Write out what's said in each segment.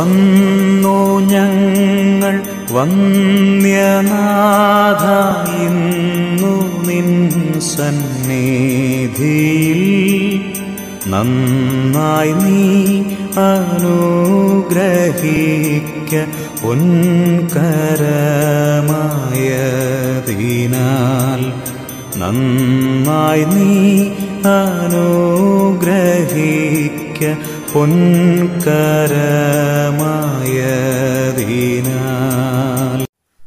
വന്നു ഞങ്ങൾ വന്യനാഥ ഇന്നു നിൻ സന്നിധിയിൽ നന്നായി നീ അനുഗ്രഹിക്ക പൊൻകരമായതിനാൽ നന്നായി നീ അനുഗ്രഹിക്ക പൊൻകരമായതിനാൽ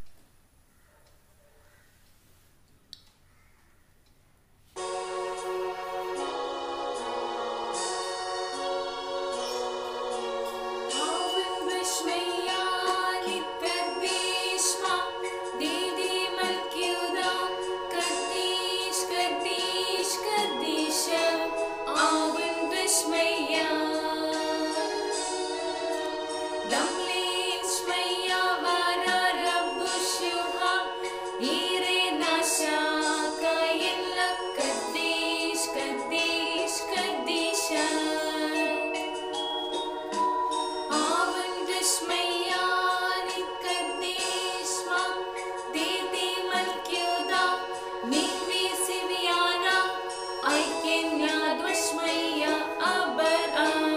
Haven Vishmayan Kadishma Didi Malkyuda Kadish Kadish Kadisha Haven Vishmayan Damlin Shmaya Vara Rabushuha Ire Nasha Kayilla Kadish Kadish Kadisha അവൻ വിസ്മയാനിക്കദ്ദേശമ ദീതി മൽക്യുദ മിവി സിവിയാന ഐക്യന്യാദ്വശ്മയ അബർ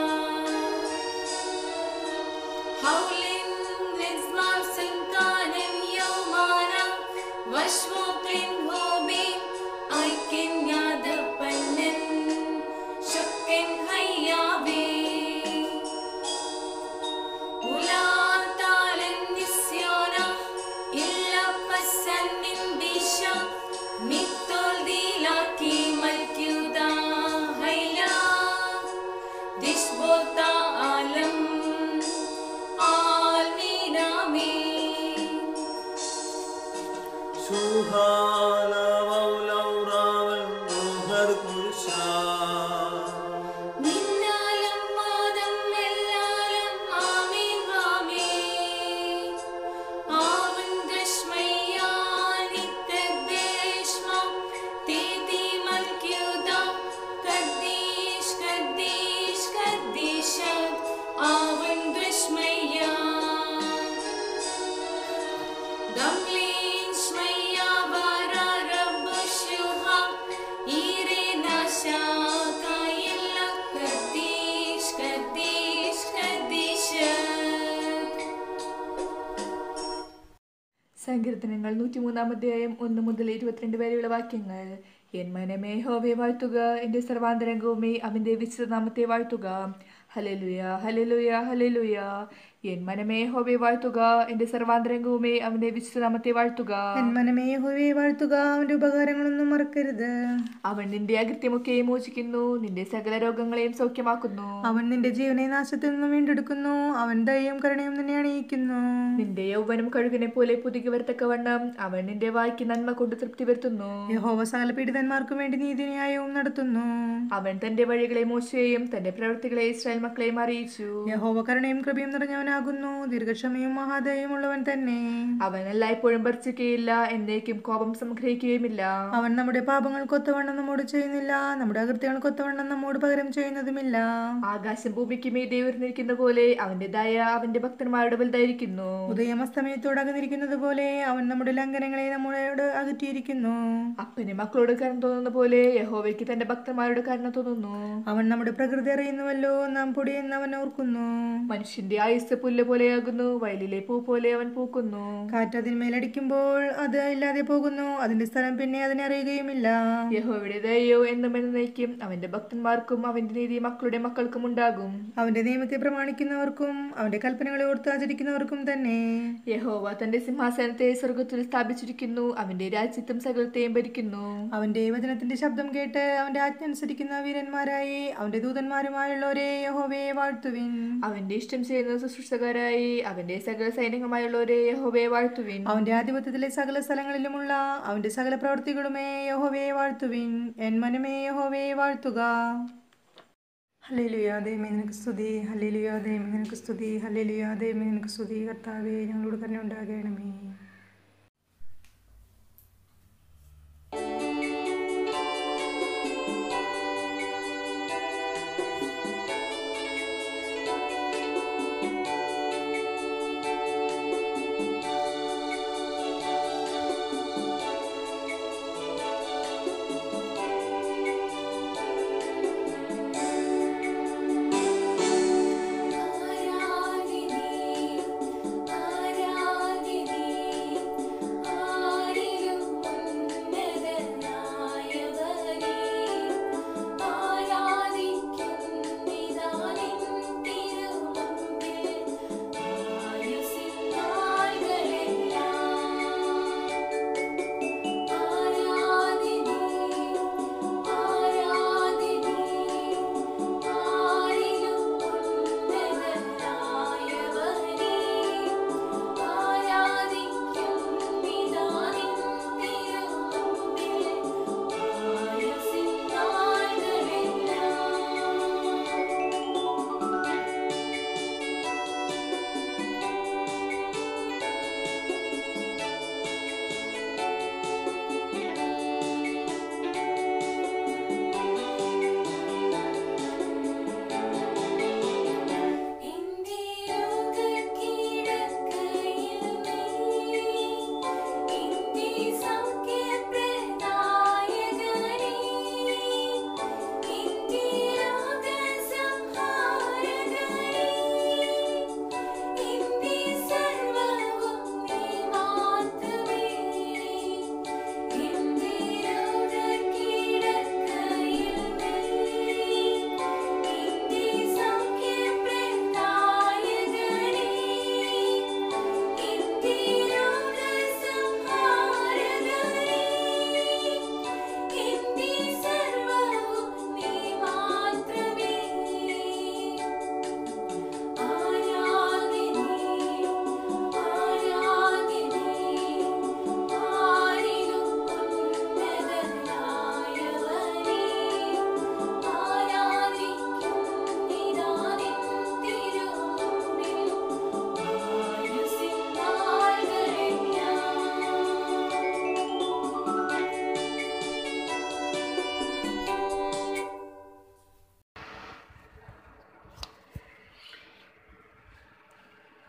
ഹൗലിൻ നിസ്മാം സന്താനം യൗമാന വശ്മോക്ലിൻ ഹോബി ഐക്യന്യാദപ്പന്നൻ ശക്തിൻ ഹയ്യാവേ ഉലാത്താലൻ നിസ്യോന ഇല്ല പസന്നിൻ ദിശ മിത്തോൽ ദീലാക്കി മൽക്യുദ ഹൈല ദിശ്ബോത്ത ആലം ആൽമീനാമീ നിന്നാലും മാതം എല്ലാലും ആമീൻ ആമീൻ ആവൻ ദശ്മയാനിക്കദ്ദേശമ തീതി മൽക്യുദ കദ്ദീഷ് കദ്ദീഷ് കദ്ദീഷ ആവൻ ദശ്മയാ Damlin shmaya vara rabbushuha ire nasha kayilla kadish kadish kadisha സങ്കീർത്തനങ്ങൾ നൂറ്റിമൂന്നാം അധ്യായം ഒന്ന് മുതൽ ഇരുപത്തിരണ്ട് വരെയുള്ള വാക്യങ്ങൾ എൻ മനമേ ഹോവെ വാഴ്ത്തുക എൻ്റെ സർവാന്തരംഗവുമേ അവൻ്റെ വിശുദ്ധനാമത്തെ വാഴ്ത്തുക ഹലലുയ ഹലലുയ ഹലലുയ എൻ മനമേ ഹോവെ വാഴ്ത്തുക എൻ്റെ സർവാന്തരംഗവുമേ അവൻ്റെ വിശുദ്ധനാമത്തെ വാഴ്ത്തുക എൻ മനമേ യഹോവയെ വാഴ്ത്തുക അവന്റെ ഉപകാരങ്ങളൊന്നും മറക്കരുത് അവൻ നിന്റെ അകൃത്യമൊക്കെയും മോചിക്കുന്നു നിന്റെ സകല രോഗങ്ങളെയും സൗഖ്യമാക്കുന്നു അവൻ നിന്റെ ജീവനെ നാശത്തിൽ നിന്നും വീണ്ടെടുക്കുന്നു അവൻ ദയയും കരുണയും നിന്നെ അണിയിക്കുന്നു നിന്റെ യൗവനം കഴുകിനെ പോലെ പുതുക്കി വരത്തക്കവണ്ണം അവൻ നിന്റെ വായ്ക്ക് നന്മ കൊണ്ട് തൃപ്തി വരുത്തുന്നു യഹോവ സകല പീഡിതന്മാർക്കും വേണ്ടി നീതിന്യായവും നടത്തുന്നു അവൻ തന്റെ വഴികളെ മോശയെയും തന്റെ പ്രവൃത്തികളെ ഇസ്രായേൽ മക്കളെയും അറിയിച്ചു യഹോവ കരുണയും കൃപയും നിറഞ്ഞവനാകുന്നു ദീർഘക്ഷമയും മഹാദയും ഉള്ളവൻ തന്നെ അവൻ എല്ലായ്പ്പോഴും ഭർജിക്കുകയില്ല എന്നേക്കും കോപം സംഗ്രഹിക്കുകയുമില്ല അവൻ നമ്മുടെ പാപങ്ങൾക്കൊത്തവണ്ണം നമ്മോട് ചെയ്യുന്നില്ല നമ്മുടെ അകൃത്യങ്ങൾക്കൊത്തവണ്ണം നമ്മോട് പകരം ചെയ്യുന്നതുമില്ല ആകാശം ഭൂമിക്ക് മീതെ ഉയർന്നിരിക്കുന്ന പോലെ അവന്റെ ദയ അവന്റെ ഭക്തന്മാരുടെ വലുതായിരിക്കുന്നു ഉദയം അസ്തമയത്തോട് അകന്നിരിക്കുന്നത് പോലെ അവൻ നമ്മുടെ ലംഘനങ്ങളെ നമ്മളോട് അകറ്റിയിരിക്കുന്നു അപ്പന് മക്കളോട് കരുണ തോന്നുന്ന പോലെ യഹോവയ്ക്ക് തന്റെ ഭക്തന്മാരോട് കരുണ തോന്നുന്നു അവൻ നമ്മുടെ പ്രകൃതി അറിയുന്നുവല്ലോ നാം പൊടിയെന്ന് അവൻ ഓർക്കുന്നു മനുഷ്യന്റെ ആയുസ് പുല്ല് പോലെയാകുന്നു വയലിലെ പൂ പോലെ അവൻ പൂക്കുന്നു കാറ്റ് അതിന്മേലടിക്കുമ്പോൾ അത് ഇല്ലാതെ പോകുന്നു അതിന്റെ സ്ഥലം പിന്നെ അതിനെ അറിയുകയുമില്ല യഹോവയുടെ ദയോ എന്നും എന്നേക്കും അവന്റെ ഭക്തന്മാർക്കും അവന്റെ നീതി മക്കളുടെ മക്കൾക്കും ഉണ്ടാകും അവന്റെ നിയമത്തെ പ്രമാണിക്കുന്നവർക്കും അവന്റെ കൽപ്പനകളെ ഓർത്ത് ആചരിക്കുന്നവർക്കും തന്നെ യഹോവ തന്റെ സിംഹാസനത്തെ സ്വർഗത്തിൽ സ്ഥാപിച്ചിരിക്കുന്നു അവന്റെ രാജ്യത്വം സകലത്തെയും ഭരിക്കുന്നു അവന്റെ വചനത്തിന്റെ ശബ്ദം കേട്ട് അവന്റെ ആജ്ഞ അനുസരിക്കുന്ന വീരന്മാരായി അവന്റെ ദൂതന്മാരുമായുള്ളവരെ യഹോവയെ വാഴ്ത്തുവിൻ അവന്റെ ഇഷ്ടം ചെയ്യുന്ന ശുശ്രൂഷകരായി അവന്റെ സകല സൈനികമായുള്ളവരെ യഹോവയെ വാഴ്ത്തുവിൻ അവന്റെ ആധിപത്യത്തിലെ സകല സ്ഥലങ്ങളിലുമുള്ള അവന്റെ സകല പ്രവർത്തികളുമേ യഹോവയെ വാഴ്ത്തുവിൻ എൻ മനമേ യഹോവയെ വാഴ്ത്തുക ഹല്ലേലൂയ ദൈവമേ നിനക്ക് സ്തുതി ഹല്ലേലൂയ ദൈവമേ നിനക്ക് സ്തുതി ഹല്ലേലൂയ ദൈവമേ നിനക്ക് സ്തുതി കർത്താവേ ഞങ്ങളോട് തന്നെ ഉണ്ടാകണമേ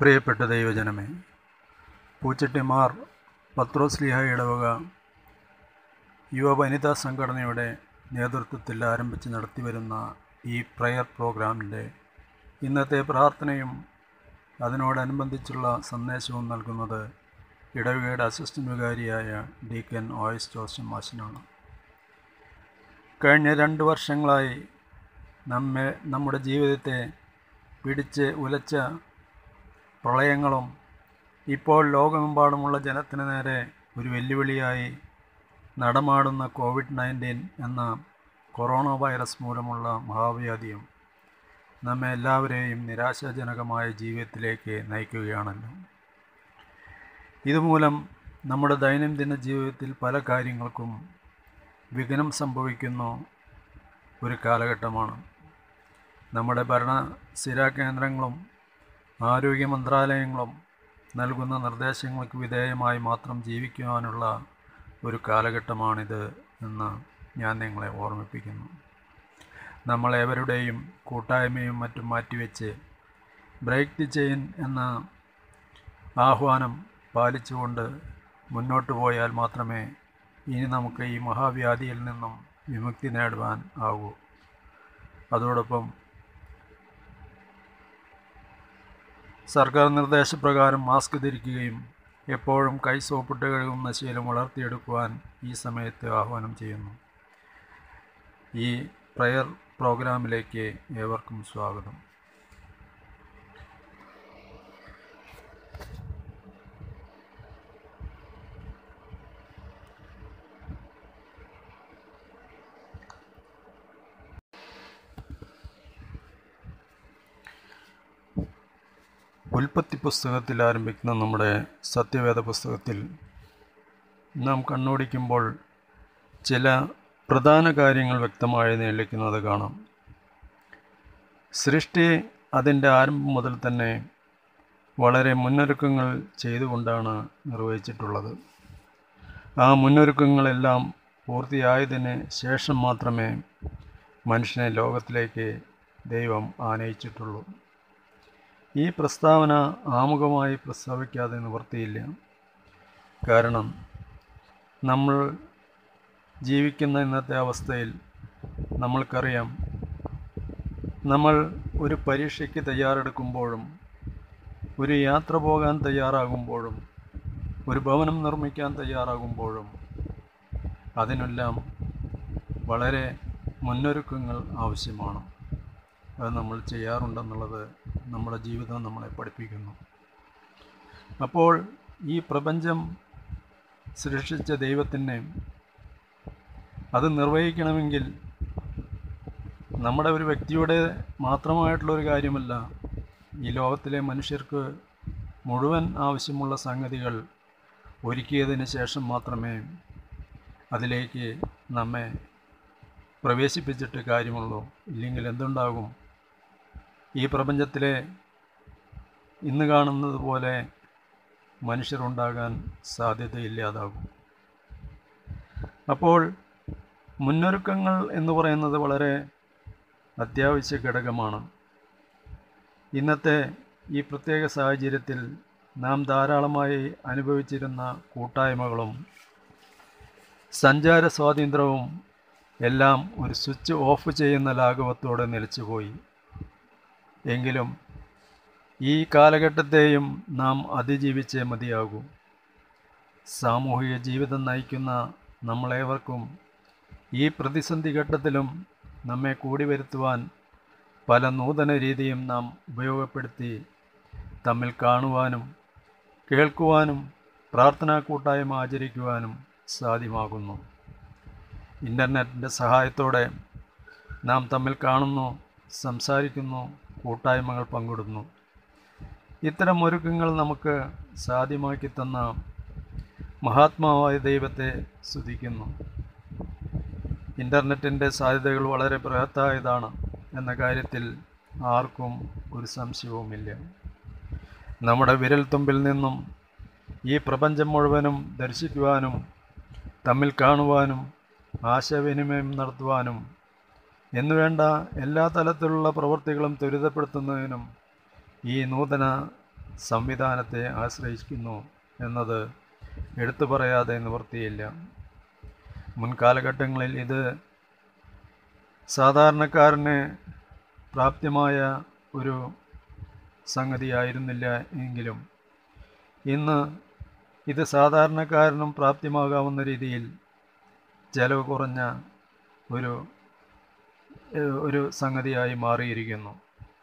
പ്രിയപ്പെട്ട ദൈവജനമേ പൂച്ചട്ടിമാർ പത്രോസ്ലിഹ ഇടവക യുവ വനിതാ സംഘടനയുടെ നേതൃത്വത്തിൽ ആരംഭിച്ച് നടത്തിവരുന്ന ഈ പ്രയർ പ്രോഗ്രാമിൻ്റെ ഇന്നത്തെ പ്രാർത്ഥനയും അതിനോടനുബന്ധിച്ചുള്ള സന്ദേശവും നൽകുന്നത് ഇടവകയുടെ അസിസ്റ്റന്റ് വികാരിയായ ഡീക്കൻ ഓയസ് ജോസഫ് മാഷിനാണ് കഴിഞ്ഞ രണ്ട് വർഷങ്ങളായി നമ്മെ നമ്മുടെ ജീവിതത്തെ പിടിച്ച് ഉലച്ച പ്രളയങ്ങളും ഇപ്പോൾ ലോകമെമ്പാടുമുള്ള ജനത്തിന് നേരെ ഒരു വെല്ലുവിളിയായി നടമാടുന്ന കോവിഡ് നയൻറ്റീൻ എന്ന കൊറോണ വൈറസ് മൂലമുള്ള മഹാവ്യാധിയും നമ്മെ എല്ലാവരെയും നിരാശാജനകമായ ജീവിതത്തിലേക്ക് നയിക്കുകയാണല്ലോ ഇതുമൂലം നമ്മുടെ ദൈനംദിന ജീവിതത്തിൽ പല കാര്യങ്ങൾക്കും വിഘ്നം സംഭവിക്കുന്ന ഒരു കാലഘട്ടമാണ് നമ്മുടെ ഭരണ സ്ഥിരാകേന്ദ്രങ്ങളും ആരോഗ്യ മന്ത്രാലയങ്ങളും നൽകുന്ന നിർദ്ദേശങ്ങൾക്ക് വിധേയമായി മാത്രം ജീവിക്കുവാനുള്ള ഒരു കാലഘട്ടമാണിത് എന്ന് ഞാൻ നിങ്ങളെ ഓർമ്മിപ്പിക്കുന്നു നമ്മളേവരുടെയും കൂട്ടായ്മയും മറ്റും മാറ്റിവെച്ച് ബ്രേക്ക് ദി ചെയിൻ എന്ന ആഹ്വാനം പാലിച്ചുകൊണ്ട് മുന്നോട്ട് പോയാൽ മാത്രമേ ഇനി നമുക്ക് ഈ മഹാവ്യാധിയിൽ നിന്നും വിമുക്തി നേടുവാൻ ആകൂ അതോടൊപ്പം സർക്കാർ നിർദ്ദേശപ്രകാരം മാസ്ക് ധരിക്കുകയും എപ്പോഴും കൈ സോപ്പിട്ട് കഴുകുന്ന ശീലം വളർത്തിയെടുക്കുവാൻ ഈ സമയത്ത് ആഹ്വാനം ചെയ്യുന്നു ഈ പ്രയർ പ്രോഗ്രാമിലേക്ക് ഏവർക്കും സ്വാഗതം ഉൽപ്പത്തി പുസ്തകത്തിൽ ആരംഭിക്കുന്ന നമ്മുടെ സത്യവേദ പുസ്തകത്തിൽ നാം കണ്ണോടിക്കുമ്പോൾ ചില പ്രധാന കാര്യങ്ങൾ വ്യക്തമായി നിലയ്ക്കുന്നത് കാണാം സൃഷ്ടി അതിൻ്റെ ആരംഭം മുതൽ തന്നെ വളരെ മുന്നൊരുക്കങ്ങൾ ചെയ്തുകൊണ്ടാണ് നിർവഹിച്ചിട്ടുള്ളത് ആ മുന്നൊരുക്കങ്ങളെല്ലാം പൂർത്തിയായതിന് ശേഷം മാത്രമേ മനുഷ്യനെ ലോകത്തിലേക്ക് ദൈവം ആനയിച്ചിട്ടുള്ളൂ ഈ പ്രസ്താവന ആമുഖമായി പ്രസ്താവിക്കാതെ നിവർത്തിയില്ല കാരണം നമ്മൾ ജീവിക്കുന്ന ഇന്നത്തെ അവസ്ഥയിൽ നമ്മൾക്കറിയാം നമ്മൾ ഒരു പരീക്ഷയ്ക്ക് തയ്യാറെടുക്കുമ്പോഴും ഒരു യാത്ര പോകാൻ തയ്യാറാകുമ്പോഴും ഒരു ഭവനം നിർമ്മിക്കാൻ തയ്യാറാകുമ്പോഴും അതിനെല്ലാം വളരെ മുന്നൊരുക്കങ്ങൾ ആവശ്യമാണ് അത് നമ്മൾ ചെയ്യാറുണ്ടെന്നുള്ളത് നമ്മുടെ ജീവിതം നമ്മളെ പഠിപ്പിക്കുന്നു അപ്പോൾ ഈ പ്രപഞ്ചം സൃഷ്ടിച്ച ദൈവത്തിനെ അത് നിർവഹിക്കണമെങ്കിൽ നമ്മുടെ ഒരു വ്യക്തിയുടെ മാത്രമായിട്ടുള്ളൊരു കാര്യമല്ല ഈ ലോകത്തിലെ മനുഷ്യർക്ക് മുഴുവൻ ആവശ്യമുള്ള സംഗതികൾ ഒരുക്കിയതിന് ശേഷം മാത്രമേ അതിലേക്ക് നമ്മെ പ്രവേശിപ്പിച്ചിട്ട് കാര്യമുള്ളൂ ഇല്ലെങ്കിൽ എന്തുണ്ടാകും ഈ പ്രപഞ്ചത്തിലെ ഇന്ന് കാണുന്നത് പോലെ മനുഷ്യരുണ്ടാകാൻ സാധ്യതയില്ലാതാകും അപ്പോൾ മുന്നൊരുക്കങ്ങൾ എന്ന് പറയുന്നത് വളരെ അത്യാവശ്യ ഘടകമാണ് ഇന്നത്തെ ഈ പ്രത്യേക സാഹചര്യത്തിൽ നാം ധാരാളമായി അനുഭവിച്ചിരുന്ന കൂട്ടായ്മകളും സഞ്ചാര സ്വാതന്ത്ര്യവും എല്ലാം ഒരു സ്വിച്ച് ഓഫ് ചെയ്യുന്ന ലാഘവത്തോടെ നിലച്ചുപോയി എങ്കിലും ഈ കാലഘട്ടത്തെയും നാം അതിജീവിച്ചേ മതിയാകൂ സാമൂഹിക ജീവിതം നയിക്കുന്ന നമ്മളേവർക്കും ഈ പ്രതിസന്ധി ഘട്ടത്തിലും നമ്മെ കൂടി വരുത്തുവാൻ പല നൂതന രീതിയും നാം ഉപയോഗപ്പെടുത്തി തമ്മിൽ കാണുവാനും കേൾക്കുവാനും പ്രാർത്ഥനാ കൂട്ടായ്മ ആചരിക്കുവാനും സാധ്യമാകുന്നു ഇൻ്റർനെറ്റിൻ്റെ സഹായത്തോടെ നാം തമ്മിൽ കാണുന്നു സംസാരിക്കുന്നു കൂട്ടായ്മകൾ പങ്കിടുന്നു ഇത്തരം ഒരുക്കങ്ങൾ നമുക്ക് സാധ്യമാക്കി തന്ന മഹാത്മാവായ ദൈവത്തെ സ്തുതിക്കുന്നു ഇൻ്റർനെറ്റിൻ്റെ സാധ്യതകൾ വളരെ ബൃഹത്തായതാണ് എന്ന കാര്യത്തിൽ ആർക്കും ഒരു സംശയവുമില്ല നമ്മുടെ വിരൽത്തുമ്പിൽ നിന്നും ഈ പ്രപഞ്ചം മുഴുവനും ദർശിക്കുവാനും തമ്മിൽ കാണുവാനും ആശയവിനിമയം നടത്തുവാനും എന്നുവേണ്ട എല്ലാ തലത്തിലുള്ള പ്രവൃത്തികളും ത്വരിതപ്പെടുത്തുന്നതിനും ഈ നൂതന സംവിധാനത്തെ ആശ്രയിക്കുന്നു എന്നത് എടുത്തു പറയാതെ നിവൃത്തിയില്ല മുൻകാലഘട്ടങ്ങളിൽ ഇത് സാധാരണക്കാരന് പ്രാപ്യമായ ഒരു സംഗതിയായിരുന്നില്ല എങ്കിലും ഇന്ന് ഇത് സാധാരണക്കാരനും പ്രാപ്യമാകാവുന്ന രീതിയിൽ ചെലവ് കുറഞ്ഞ ഒരു ഏഹ്, ഒരു സംഗതിയായി മാറിയിരിക്കുന്നു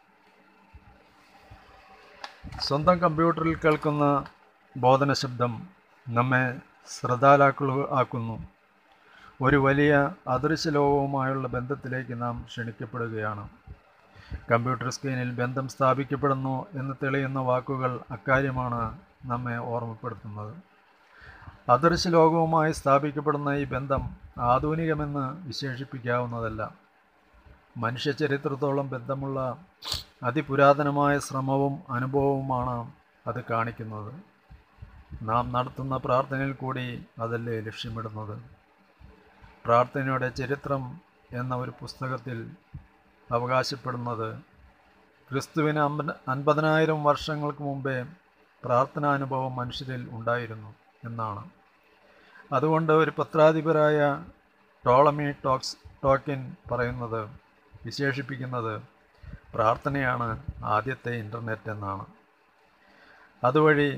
സ്വന്തം കമ്പ്യൂട്ടറിൽ കേൾക്കുന്ന ബോധന ശബ്ദം നമ്മെ ശ്രദ്ധാലാക്കളു ആക്കുന്നു ഒരു വലിയ അദൃശ്യ ലോകവുമായുള്ള ബന്ധത്തിലേക്ക് നാം ക്ഷണിക്കപ്പെടുകയാണ് കമ്പ്യൂട്ടർ സ്ക്രീനിൽ ബന്ധം സ്ഥാപിക്കപ്പെടുന്നു എന്ന് തെളിയുന്ന വാക്കുകൾ അക്കാര്യമാണ് നമ്മെ ഓർമ്മപ്പെടുത്തുന്നത് അദൃശ്യ ലോകവുമായി സ്ഥാപിക്കപ്പെടുന്ന ഈ ബന്ധം ആധുനികമെന്ന് വിശേഷിപ്പിക്കാവുന്നതല്ല മനുഷ്യ ചരിത്രത്തോളം ബന്ധമുള്ള അതിപുരാതനമായ ശ്രമവും അനുഭവവുമാണ് അത് കാണിക്കുന്നത് നാം നടത്തുന്ന പ്രാർത്ഥനയിൽ കൂടി അതല്ലേ ലക്ഷ്യമിടുന്നത് പ്രാർത്ഥനയുടെ ചരിത്രം എന്ന ഒരു പുസ്തകത്തിൽ അവകാശപ്പെടുന്നത് ക്രിസ്തുവിന് അമ്പ അൻപതിനായിരം വർഷങ്ങൾക്ക് മുമ്പേ പ്രാർത്ഥനാനുഭവം മനുഷ്യരിൽ ഉണ്ടായിരുന്നു എന്നാണ് അതുകൊണ്ട് ഒരു പത്രാധിപരായ ടോളമി ടോക്സ് ടോക്കിൻ പറയുന്നത് വിശേഷിപ്പിക്കുന്നത് പ്രാർത്ഥനയാണ് ആദ്യത്തെ ഇൻ്റർനെറ്റ് എന്നാണ് അതുവഴി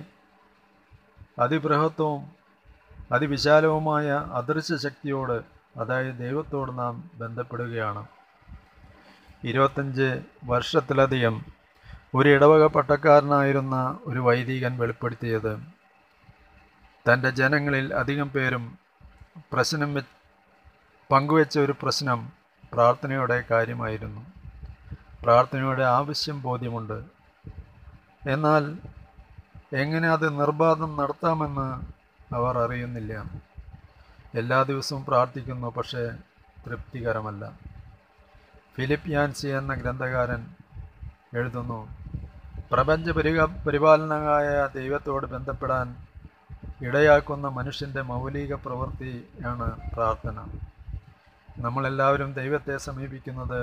അതിബൃഹത്വവും അതിവിശാലവുമായ അദൃശ്യ ശക്തിയോട് അതായത് ദൈവത്തോട് നാം ബന്ധപ്പെടുകയാണ് ഇരുപത്തഞ്ച് വർഷത്തിലധികം ഒരു ഇടവക പട്ടക്കാരനായിരുന്ന ഒരു വൈദികൻ വെളിപ്പെടുത്തിയത് തൻ്റെ ജനങ്ങളിൽ അധികം പേരും പ്രശ്നം വെ പങ്കുവെച്ച ഒരു പ്രശ്നം പ്രാർത്ഥനയുടെ കാര്യമായിരുന്നു പ്രാർത്ഥനയുടെ ആവശ്യം ബോധ്യമുണ്ട് എന്നാൽ എങ്ങനെ അത് നിർബാധം നടത്താമെന്ന് അവർ അറിയുന്നില്ല എല്ലാ ദിവസവും പ്രാർത്ഥിക്കുന്നു പക്ഷേ തൃപ്തികരമല്ല ഫിലിപ്പ് യാൻസി എന്ന ഗ്രന്ഥകാരൻ എഴുതുന്നു പ്രപഞ്ച പരിക പരിപാലനമായ ദൈവത്തോട് ബന്ധപ്പെടാൻ ഇടയാക്കുന്ന മനുഷ്യൻ്റെ മൗലിക പ്രവൃത്തിയാണ് പ്രാർത്ഥന നമ്മളെല്ലാവരും ദൈവത്തെ സമീപിക്കുന്നത്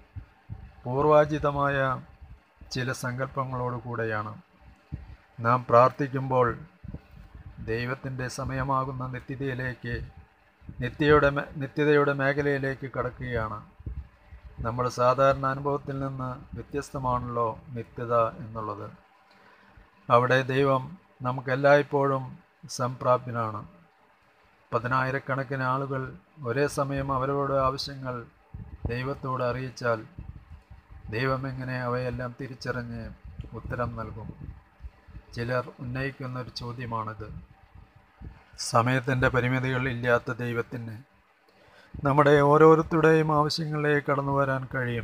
പൂർവാജിതമായ ചില സങ്കല്പങ്ങളോട് കൂടെയാണ് നാം പ്രാർത്ഥിക്കുമ്പോൾ ദൈവത്തിൻ്റെ സമയമാകുന്ന നിത്യതയിലേക്ക് നിത്യയുടെ മേ- നിത്യതയുടെ മേഖലയിലേക്ക് കടക്കുകയാണ് നമ്മുടെ സാധാരണ അനുഭവത്തിൽ നിന്ന് വ്യത്യസ്തമാണല്ലോ നിത്യത എന്നുള്ളത് അവിടെ ദൈവം നമുക്കെല്ലായ്പ്പോഴും സംപ്രാപ്യനാണ് പതിനായിരക്കണക്കിന് ആളുകൾ ഒരേ സമയം അവരവരുടെ ആവശ്യങ്ങൾ ദൈവത്തോട് അറിയിച്ചാൽ ദൈവം എങ്ങനെ അവയെല്ലാം തിരിച്ചറിഞ്ഞ് ഉത്തരം നൽകും ചിലർ ഉന്നയിക്കുന്ന ഒരു ചോദ്യമാണിത് സമയത്തിൻ്റെ പരിമിതികൾ ഇല്ലാത്ത ദൈവത്തിന് നമ്മുടെ ഓരോരുത്തരുടെയും ആവശ്യങ്ങളിലേക്ക് കടന്നു വരാൻ കഴിയും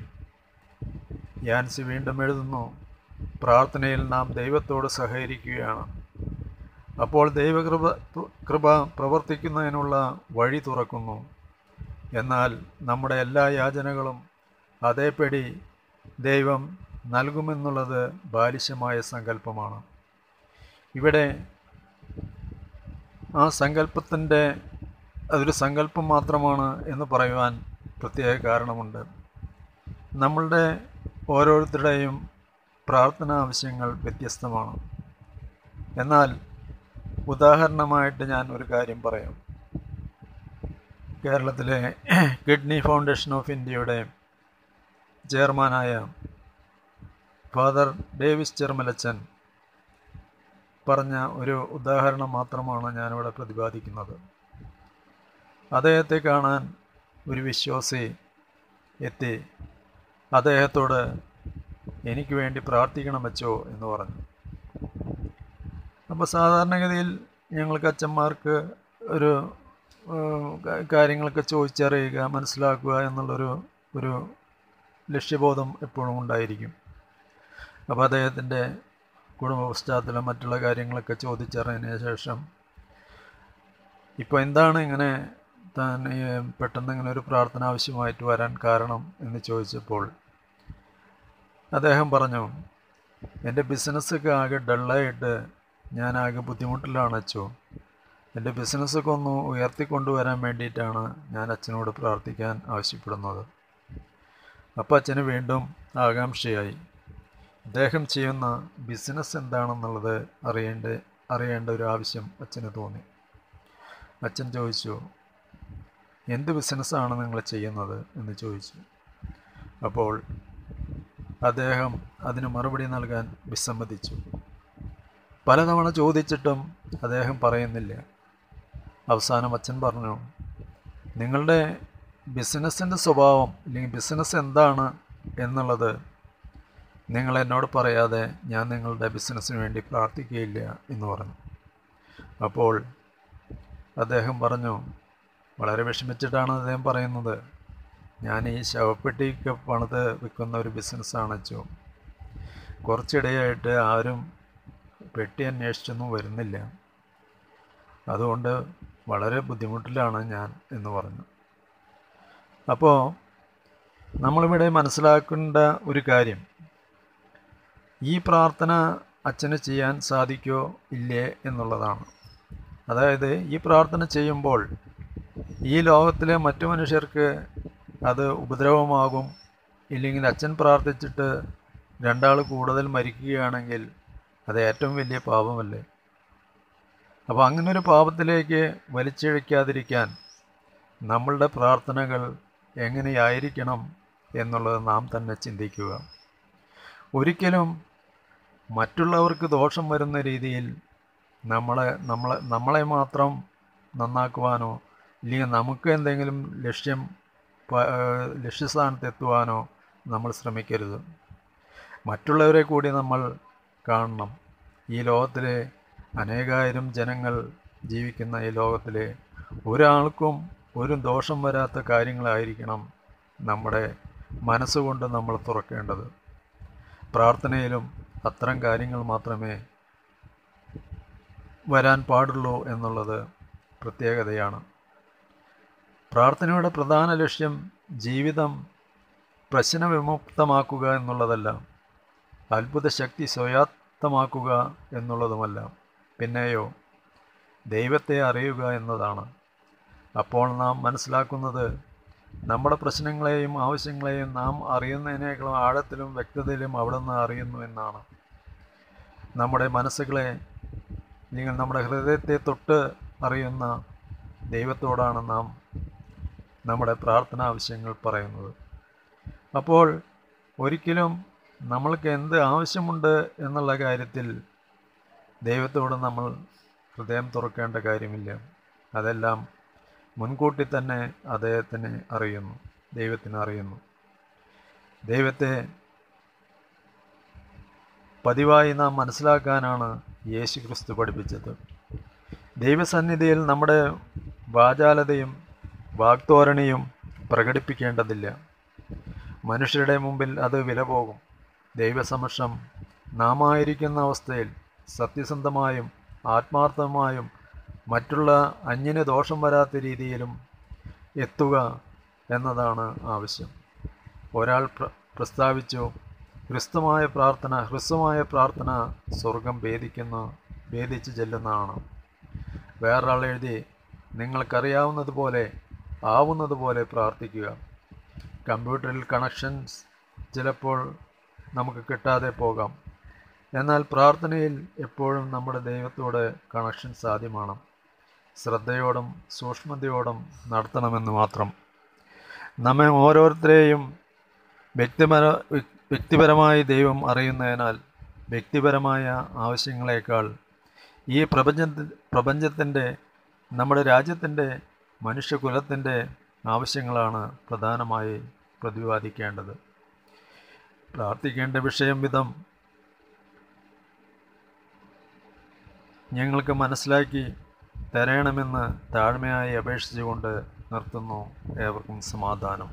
യാൻസി വീണ്ടും എഴുതുന്നു പ്രാർത്ഥനയിൽ നാം ദൈവത്തോട് സഹകരിക്കുകയാണ് അപ്പോൾ ദൈവകൃപ കൃപ പ്രവർത്തിക്കുന്നതിനുള്ള വഴി തുറക്കുന്നു എന്നാൽ നമ്മുടെ എല്ലാ യാചനകളും അതേപടി ദൈവം നൽകുമെന്നുള്ളത് ബാലിശമായ സങ്കല്പമാണ് ഇവിടെ ആ സങ്കല്പത്തിൻ്റെ അതൊരു സങ്കല്പം മാത്രമാണ് എന്ന് പറയുവാൻ പ്രത്യേക കാരണമുണ്ട് നമ്മളുടെ ഓരോരുത്തരുടെയും പ്രാർത്ഥന ആവശ്യങ്ങൾ വ്യത്യസ്തമാണ് എന്നാൽ ഉദാഹരണമായിട്ട് ഞാൻ ഒരു കാര്യം പറയാം കേരളത്തിലെ കിഡ്നി ഫൗണ്ടേഷൻ ഓഫ് ഇന്ത്യയുടെ ചെയർമാനായ ഫാദർ ഡേവിസ് ചെർമലച്ചൻ പറഞ്ഞ ഒരു ഉദാഹരണം മാത്രമാണ് ഞാനിവിടെ പ്രതിപാദിക്കുന്നത് അദ്ദേഹത്തെ കാണാൻ ഒരു വിശ്വാസി എത്തി അദ്ദേഹത്തോട് എനിക്ക് വേണ്ടി പ്രാർത്ഥിക്കണം വെച്ചോ എന്ന് പറഞ്ഞു അപ്പോൾ സാധാരണഗതിയിൽ ഞങ്ങൾക്ക് അച്ഛന്മാർക്ക് ഒരു ഏഹ്, കാ- കാര്യങ്ങളൊക്കെ ചോദിച്ചറിയുക മനസ്സിലാക്കുക എന്നുള്ളൊരു ഒരു ലക്ഷ്യബോധം എപ്പോഴും ഉണ്ടായിരിക്കും അപ്പോൾ അദ്ദേഹത്തിൻ്റെ കുടുംബ പശ്ചാത്തലം മറ്റുള്ള കാര്യങ്ങളൊക്കെ ചോദിച്ചറിഞ്ഞതിന് ശേഷം ഇപ്പോൾ എന്താണ് ഇങ്ങനെ താൻ ഈ പെട്ടെന്ന് ഇങ്ങനെ ഒരു പ്രാർത്ഥന ആവശ്യമായിട്ട് വരാൻ കാരണം എന്ന് ചോദിച്ചപ്പോൾ അദ്ദേഹം പറഞ്ഞു എൻ്റെ ബിസിനസ്സൊക്കെ ആകെ ഡള്ളായിട്ട് ഞാൻ ആകെ ബുദ്ധിമുട്ടിലാണ് അച്ചോ എൻ്റെ ബിസിനസ്സൊക്കെ ഒന്ന് ഉയർത്തിക്കൊണ്ടുവരാൻ വേണ്ടിയിട്ടാണ് ഞാൻ അച്ഛനോട് പ്രാർത്ഥിക്കാൻ ആവശ്യപ്പെടുന്നത് അപ്പോൾ അച്ഛന് വീണ്ടും ആകാംക്ഷയായി അദ്ദേഹം ചെയ്യുന്ന ബിസിനസ് എന്താണെന്നുള്ളത് അറിയേണ്ട അറിയേണ്ട ഒരു ആവശ്യം അച്ഛന് തോന്നി അച്ഛൻ ചോദിച്ചു എന്ത് ബിസിനസ്സാണ് നിങ്ങൾ ചെയ്യുന്നത് എന്ന് ചോദിച്ചു അപ്പോൾ അദ്ദേഹം അതിന് മറുപടി നൽകാൻ വിസമ്മതിച്ചു പലതവണ ചോദിച്ചിട്ടും അദ്ദേഹം പറയുന്നില്ല അവസാനം അച്ഛൻ പറഞ്ഞു നിങ്ങളുടെ ബിസിനസ്സിൻ്റെ സ്വഭാവം അല്ലെങ്കിൽ ബിസിനസ് എന്താണ് എന്നുള്ളത് നിങ്ങൾ എന്നോട് പറയാതെ ഞാൻ നിങ്ങളുടെ ബിസിനസ്സിന് വേണ്ടി പ്രാർത്ഥിക്കുകയില്ല എന്ന് പറഞ്ഞു അപ്പോൾ അദ്ദേഹം പറഞ്ഞു വളരെ വിഷമിച്ചിട്ടാണ് അദ്ദേഹം പറയുന്നത് ഞാൻ ഈ ശവപ്പെട്ടിക്ക് പണിത് വിൽക്കുന്ന ഒരു ബിസിനസ്സാണ് അച്ചോ കുറച്ചിടെയായിട്ട് ആരും പെട്ടി അന്വേഷിച്ചൊന്നും വരുന്നില്ല അതുകൊണ്ട് വളരെ ബുദ്ധിമുട്ടിലാണ് ഞാൻ എന്ന് പറഞ്ഞു അപ്പോൾ നമ്മളിവിടെ മനസ്സിലാക്കേണ്ട ഒരു കാര്യം ഈ പ്രാർത്ഥന അച്ഛന് ചെയ്യാൻ സാധിക്കോ ഇല്ലേ എന്നുള്ളതാണ് അതായത് ഈ പ്രാർത്ഥന ചെയ്യുമ്പോൾ ഈ ലോകത്തിലെ മറ്റു മനുഷ്യർക്ക് അത് ഉപദ്രവമാകും ഇല്ലെങ്കിൽ അച്ഛൻ പ്രാർത്ഥിച്ചിട്ട് രണ്ടാൾ കൂടുതൽ മരിക്കുകയാണെങ്കിൽ അത് ഏറ്റവും വലിയ പാപമല്ലേ അപ്പോൾ അങ്ങനൊരു പാപത്തിലേക്ക് വലിച്ചിഴയ്ക്കാതിരിക്കാൻ നമ്മളുടെ പ്രാർത്ഥനകൾ എങ്ങനെയായിരിക്കണം എന്നുള്ളത് നാം തന്നെ ചിന്തിക്കുക ഒരിക്കലും മറ്റുള്ളവർക്ക് ദോഷം വരുന്ന രീതിയിൽ നമ്മളെ നമ്മളെ നമ്മളെ മാത്രം നന്നാക്കുവാനോ ഇല്ലെങ്കിൽ നമുക്ക് എന്തെങ്കിലും ലക്ഷ്യം പ- ഏഹ് ലക്ഷ്യസ്ഥാനത്തെത്തുവാനോ നമ്മൾ ശ്രമിക്കരുത് മറ്റുള്ളവരെ കൂടി നമ്മൾ കാണണം ഈ ലോകത്തിലെ അനേകായിരം ജനങ്ങൾ ജീവിക്കുന്ന ഈ ലോകത്തിലെ ഒരാൾക്കും ഒരു ദോഷം വരാത്ത കാര്യങ്ങളായിരിക്കണം നമ്മുടെ മനസ്സുകൊണ്ട് നമ്മൾ തുറക്കേണ്ടത് പ്രാർത്ഥനയിലും അത്തരം കാര്യങ്ങൾ മാത്രമേ വരാൻ പാടുള്ളൂ എന്നുള്ളത് പ്രത്യേകതയാണ് പ്രാർത്ഥനയുടെ പ്രധാന ലക്ഷ്യം ജീവിതം പ്രശ്നവിമുക്തമാക്കുക എന്നുള്ളതല്ല അത്ഭുത ശക്തി സ്വയാത്തമാക്കുക എന്നുള്ളതുമല്ല പിന്നെയോ ദൈവത്തെ അറിയുക എന്നതാണ് അപ്പോൾ നാം മനസ്സിലാക്കുന്നത് നമ്മുടെ പ്രശ്നങ്ങളെയും ആവശ്യങ്ങളെയും നാം അറിയുന്നതിനേക്കാളും ആഴത്തിലും വ്യക്തതയിലും അവിടെ നിന്ന് അറിയുന്നു എന്നാണ് നമ്മുടെ മനസ്സുകളെ അല്ലെങ്കിൽ നമ്മുടെ ഹൃദയത്തെ തൊട്ട് അറിയുന്ന ദൈവത്തോടാണ് നാം നമ്മുടെ പ്രാർത്ഥന ആവശ്യങ്ങൾ പറയുന്നത് അപ്പോൾ ഒരിക്കലും നമ്മൾക്ക് എന്ത് ആവശ്യമുണ്ട് എന്നുള്ള കാര്യത്തിൽ ദൈവത്തോട് നമ്മൾ ഹൃദയം തുറക്കേണ്ട കാര്യമില്ല അതെല്ലാം മുൻകൂട്ടി തന്നെ അദ്ദേഹത്തിന് അറിയുന്നു ദൈവത്തിന് അറിയുന്നു ദൈവത്തെ പതിവായി നാം മനസ്സിലാക്കാനാണ് യേശു ക്രിസ്തു പഠിപ്പിച്ചത് ദൈവസന്നിധിയിൽ നമ്മുടെ വാചാലതയും വാഗ്തോരണിയും പ്രകടിപ്പിക്കേണ്ടതില്ല മനുഷ്യരുടെ മുമ്പിൽ അത് വില പോകും ദൈവസമക്ഷം നാം ആയിരിക്കുന്ന അവസ്ഥയിൽ സത്യസന്ധമായും ആത്മാർത്ഥമായും മറ്റുള്ള അന്യന് ദോഷം വരാത്ത രീതിയിലും എത്തുക എന്നതാണ് ആവശ്യം ഒരാൾ പ്ര പ്രസ്താവിച്ചു ഹ്രസ്വമായ പ്രാർത്ഥന ഹ്രസ്വമായ പ്രാർത്ഥന സ്വർഗം ഭേദിക്കുന്ന ഭേദിച്ച് ചെല്ലുന്നതാണ് വേറൊരാൾ എഴുതി നിങ്ങൾക്കറിയാവുന്നതുപോലെ ആവുന്നതുപോലെ പ്രാർത്ഥിക്കുക കമ്പ്യൂട്ടറിൽ കണക്ഷൻസ് ചിലപ്പോൾ നമുക്ക് കിട്ടാതെ പോകാം എന്നാൽ പ്രാർത്ഥനയിൽ എപ്പോഴും നമ്മുടെ ദൈവത്തോട് കണക്ഷൻ സാധ്യമാണ് ശ്രദ്ധയോടും സൂക്ഷ്മതയോടും നടത്തണമെന്ന് മാത്രം നമ്മെ ഓരോരുത്തരെയും വ്യക്തിപര വ്യക്തിപരമായി ദൈവം അറിയുന്നതിനാൽ വ്യക്തിപരമായ ആവശ്യങ്ങളെക്കാൾ ഈ പ്രപഞ്ച പ്രപഞ്ചത്തിൻ്റെ നമ്മുടെ രാജ്യത്തിൻ്റെ മനുഷ്യകുലത്തിൻ്റെ ആവശ്യങ്ങളാണ് പ്രധാനമായി പ്രതിപാദിക്കേണ്ടത് പ്രാർത്ഥിക്കേണ്ട വിഷയം വിധം ഞങ്ങൾക്ക് മനസ്സിലാക്കി തരണമെന്ന് താഴ്മയായി അപേക്ഷിച്ചുകൊണ്ട് നിർത്തുന്നു ഏവർക്കും സമാധാനം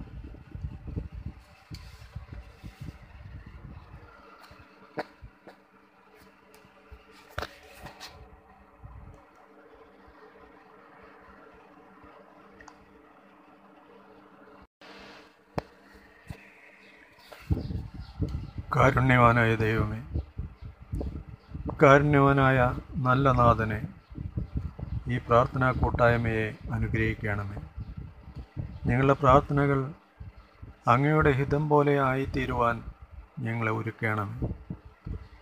കാരുണ്യവാനായ ദൈവമേ കാരുണ്യവാനായ നല്ല നാഥനെ ഈ പ്രാർത്ഥനാ കൂട്ടായ്മയെ അനുഗ്രഹിക്കണമേ ഞങ്ങളുടെ പ്രാർത്ഥനകൾ അങ്ങയുടെ ഹിതം പോലെ ആയിത്തീരുവാൻ ഞങ്ങളെ ഒരുക്കണമേ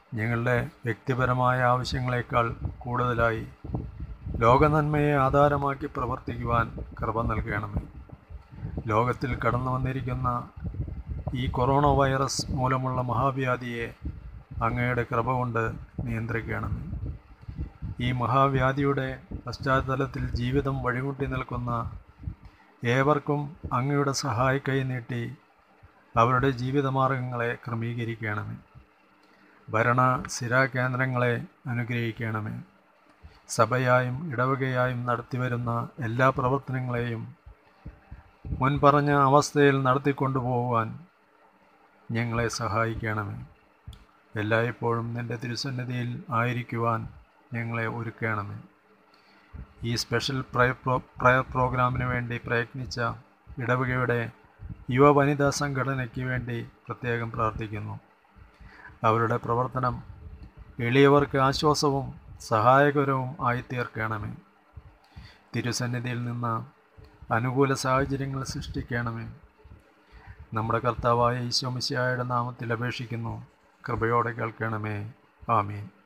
ഞങ്ങളുടെ വ്യക്തിപരമായ ആവശ്യങ്ങളെക്കാൾ കൂടുതലായി ലോകനന്മയെ ആധാരമാക്കി പ്രവർത്തിക്കുവാൻ കൃപ നൽകണമേ ലോകത്തിൽ കടന്നു വന്നിരിക്കുന്ന ഈ കൊറോണ വൈറസ് മൂലമുള്ള മഹാവ്യാധിയെ അങ്ങയുടെ കൃപ കൊണ്ട് നിയന്ത്രിക്കണമേ ഈ മഹാവ്യാധിയുടെ പശ്ചാത്തലത്തിൽ ജീവിതം വഴിമുട്ടി നിൽക്കുന്ന ഏവർക്കും അങ്ങയുടെ സഹായ കൈ നീട്ടി അവരുടെ ജീവിതമാർഗങ്ങളെ ക്രമീകരിക്കണമേ ഭരണ സ്ഥിരാകേന്ദ്രങ്ങളെ അനുഗ്രഹിക്കണമേ സഭയായും ഇടവകയായും നടത്തിവരുന്ന എല്ലാ പ്രവർത്തനങ്ങളെയും മുൻപറഞ്ഞ അവസ്ഥയിൽ നടത്തിക്കൊണ്ടുപോകുവാൻ ഞങ്ങളെ സഹായിക്കണമേ എല്ലായ്പ്പോഴും നിൻ്റെ തിരുസന്നിധിയിൽ ആയിരിക്കുവാൻ ഞങ്ങളെ ഒരുക്കണമേ ഈ സ്പെഷ്യൽ പ്രയർ പ്രോ പ്രയർ പ്രോഗ്രാമിന് വേണ്ടി പ്രയത്നിച്ച ഇടവകയുടെ യുവ വനിതാ സംഘടനയ്ക്ക് വേണ്ടി പ്രത്യേകം പ്രാർത്ഥിക്കുന്നു അവരുടെ പ്രവർത്തനം എളിയവർക്ക് ആശ്വാസവും സഹായകരവും ആയിത്തീർക്കണമേ തിരുസന്നിധിയിൽ നിന്ന് അനുകൂല സാഹചര്യങ്ങൾ സൃഷ്ടിക്കണമേ നമ്മുടെ കർത്താവായ ഈശോമിശിയായുടെ നാമത്തിൽ അപേക്ഷിക്കുന്നു കൃപയോടെ കേൾക്കണമേ ആമീൻ